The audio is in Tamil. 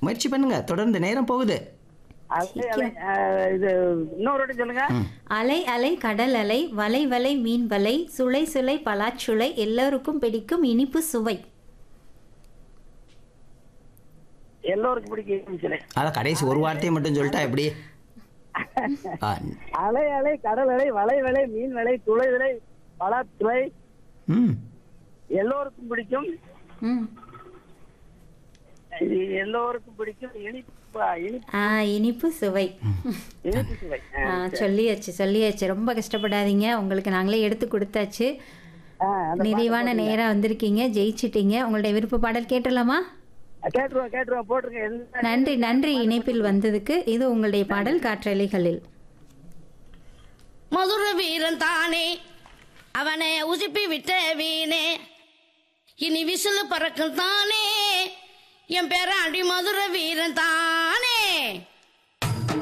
முயற்சி பண்ணுங்க தொடர்ந்து நேரம் போகுது அலை அலை அஹ், இது இன்னொரு வாட்டி சொல்லுங்க அலை அலை கடல் அலை வலை வலை மீன் வலை சுளை சுளை பலாச்சுளை எல்லோருக்கும் பிடிக்கும் இனிப்பு சுவை எல்லோருக்கும் பிடிக்கும் சிலை அதான் கடைசி ஒரு வார்த்தையை மட்டும் சொல்லிட்டா எப்படி ஆ, அலை அலை கடல் அலை வலை வலை மீன் வலை துளை விலை பல துளை ம் எல்லோருக்கும் பிடிக்கும் ம் இது எல்லோருக்கும் பிடிக்கும் இனிப்பு இனிப்பு ஆ இனிப்பு சுவை இனிப்பு சுவை ஆ, சொல்லியாச்சு சொல்லியாச்சு ரொம்ப கஷ்டப்படாதீங்க உங்களுக்கு நாங்களே எடுத்து கொடுத்தாச்சு ஆ, அந்த நிறைவான நேரம் வந்திருக்கீங்க ஜெயிச்சிட்டீங்க உங்களுடைய விருப்ப பாடல் கேட்டலாமா கேட்டுருவோம் கேட்டுருவோம் போட்டுருங்க என்ன நன்றி நன்றி இணைப்பில் வந்ததுக்கு இது உங்களுடைய பாடல் காற்றலைகளில் மதுர வீரன் தானே அவனை உசுப்பி விட்ட வீணே இனி விசிலு பறக்கும் தானே என் பேராண்டி மதுர வீரன் தானே